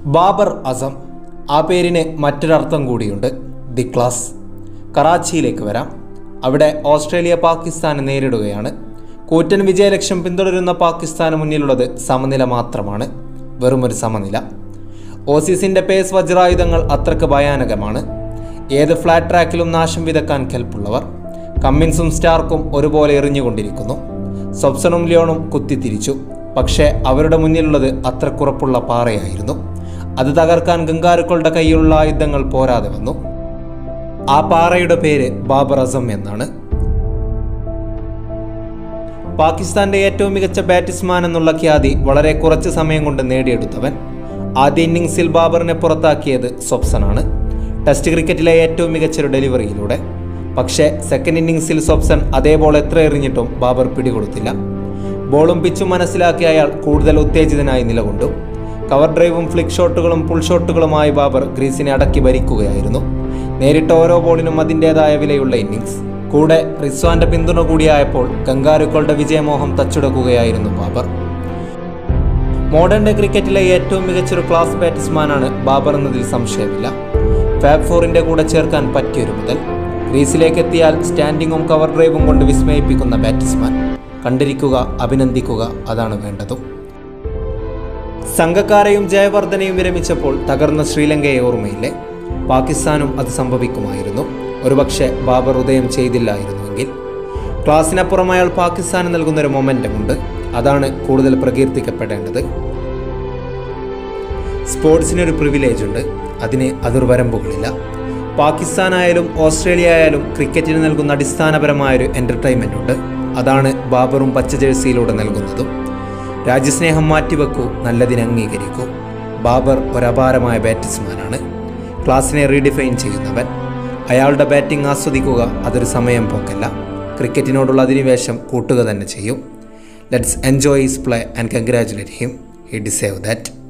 ബാബർ അസം ആ പേരിന് മറ്റൊരർത്ഥം കൂടിയുണ്ട് ദി ക്ലാസ് കറാച്ചിയിലേക്ക് വരാം അവിടെ ഓസ്ട്രേലിയ പാകിസ്ഥാനെ നേരിടുകയാണ് കൂറ്റൻ വിജയലക്ഷ്യം പിന്തുടരുന്ന പാകിസ്ഥാന് മുന്നിലുള്ളത് സമനില മാത്രമാണ് വെറുമൊരു സമനില ഓസീസിന്റെ പേസ് വജ്രായുധങ്ങൾ അത്രക്ക് ഭയാനകമാണ് ഏത് ഫ്ലാറ്റ് ട്രാക്കിലും നാശം വിതക്കാൻ കെൽപ്പുള്ളവർ കമ്മിൻസും സ്റ്റാർക്കും ഒരുപോലെ എറിഞ്ഞുകൊണ്ടിരിക്കുന്നു സൊബ്സണും ലിയോണും കുത്തിത്തിരിച്ചു പക്ഷേ അവരുടെ മുന്നിലുള്ളത് അത്രക്കുറപ്പുള്ള പാറയായിരുന്നു അത് തകർക്കാൻ ഗംഗാരുക്കളുടെ കയ്യിലുള്ള ആയുധങ്ങൾ പോരാതെ വന്നു ആ പാറയുടെ പേര് ബാബർ അസം എന്നാണ് പാകിസ്ഥാന്റെ ഏറ്റവും മികച്ച ബാറ്റ്സ്മാൻ എന്നുള്ള ഖ്യാതി വളരെ കുറച്ച് സമയം കൊണ്ട് നേടിയെടുത്തവൻ ആദ്യ ഇന്നിംഗ്സിൽ ബാബറിനെ പുറത്താക്കിയത് സ്വപ്സനാണ് ടെസ്റ്റ് ക്രിക്കറ്റിലെ ഏറ്റവും മികച്ചൊരു ഡെലിവറിയിലൂടെ പക്ഷേ സെക്കൻഡ് ഇന്നിംഗ്സിൽ സ്വപ്സൻ അതേ ബോൾ എത്ര എറിഞ്ഞിട്ടും ബാബർ പിടികൊടുത്തില്ല ബോളും പിച്ചും മനസ്സിലാക്കിയ അയാൾ കൂടുതൽ ഉത്തേജിതനായി നിലകൊണ്ടു കവർ ഡ്രൈവും ഫ്ലിക് ഷോട്ടുകളും പുൾ ഷോട്ടുകളുമായി ബാബർ ക്രീസിനെ അടക്കി ഭരിക്കുകയായിരുന്നു നേരിട്ട ഓരോ ബോളിനും അതിൻ്റെതായ വിലയുള്ള ഇന്നിംഗ്സ് കൂടെ റിസ്വാന്റെ പിന്തുണ കൂടിയായപ്പോൾ ഗംഗാരുക്കളുടെ വിജയമോഹം തച്ചുടക്കുകയായിരുന്നു ബാബർ മോഡേൺ ഡേ ക്രിക്കറ്റിലെ ഏറ്റവും മികച്ചൊരു ക്ലാസ് ബാറ്റ്സ്മാനാണ് ബാബർ എന്നതിൽ സംശയമില്ല ഫാബ് ഫോറിന്റെ കൂടെ ചേർക്കാൻ പറ്റിയൊരു മുതൽ ക്രീസിലേക്ക് എത്തിയാൽ സ്റ്റാൻഡിങ്ങും കവർ ഡ്രൈവും കൊണ്ട് വിസ്മയിപ്പിക്കുന്ന ബാറ്റ്സ്മാൻ കണ്ടിരിക്കുക അഭിനന്ദിക്കുക അതാണ് വേണ്ടതും സംഘക്കാരെയും ജയവർദ്ധനയും വിരമിച്ചപ്പോൾ തകർന്ന ശ്രീലങ്കയെ ഓർമ്മയില്ലേ പാകിസ്ഥാനും അത് സംഭവിക്കുമായിരുന്നു ഒരുപക്ഷെ ബാബർ ഉദയം ചെയ്തില്ലായിരുന്നുവെങ്കിൽ ക്ലാസ്സിനപ്പുറം അയാൾ പാകിസ്ഥാന് നൽകുന്നൊരു മൊമെൻ്റമുണ്ട് അതാണ് കൂടുതൽ പ്രകീർത്തിക്കപ്പെടേണ്ടത് സ്പോർട്സിനൊരു പ്രിവിലേജ് ഉണ്ട് അതിന് അതിർവരമ്പുകളില്ല പാകിസ്ഥാനായാലും ഓസ്ട്രേലിയ ആയാലും ക്രിക്കറ്റിന് നൽകുന്ന അടിസ്ഥാനപരമായൊരു എൻ്റർടൈൻമെൻ്റ് ഉണ്ട് അതാണ് ബാബറും പച്ച ജേഴ്സിയിലൂടെ നൽകുന്നതും രാജ്യസ്നേഹം മാറ്റിവെക്കൂ നല്ലതിനെ അംഗീകരിക്കൂ ബാബർ ഒരപാരമായ ബാറ്റ്സ്മാനാണ് ക്ലാസ്സിനെ റീഡിഫൈൻ ചെയ്യുന്നവൻ അയാളുടെ ബാറ്റിംഗ് ആസ്വദിക്കുക അതൊരു സമയം പോക്കല്ല ക്രിക്കറ്റിനോടുള്ള അധിനിവേശം കൂട്ടുക തന്നെ ചെയ്യും let's enjoy his play and congratulate him he deserve that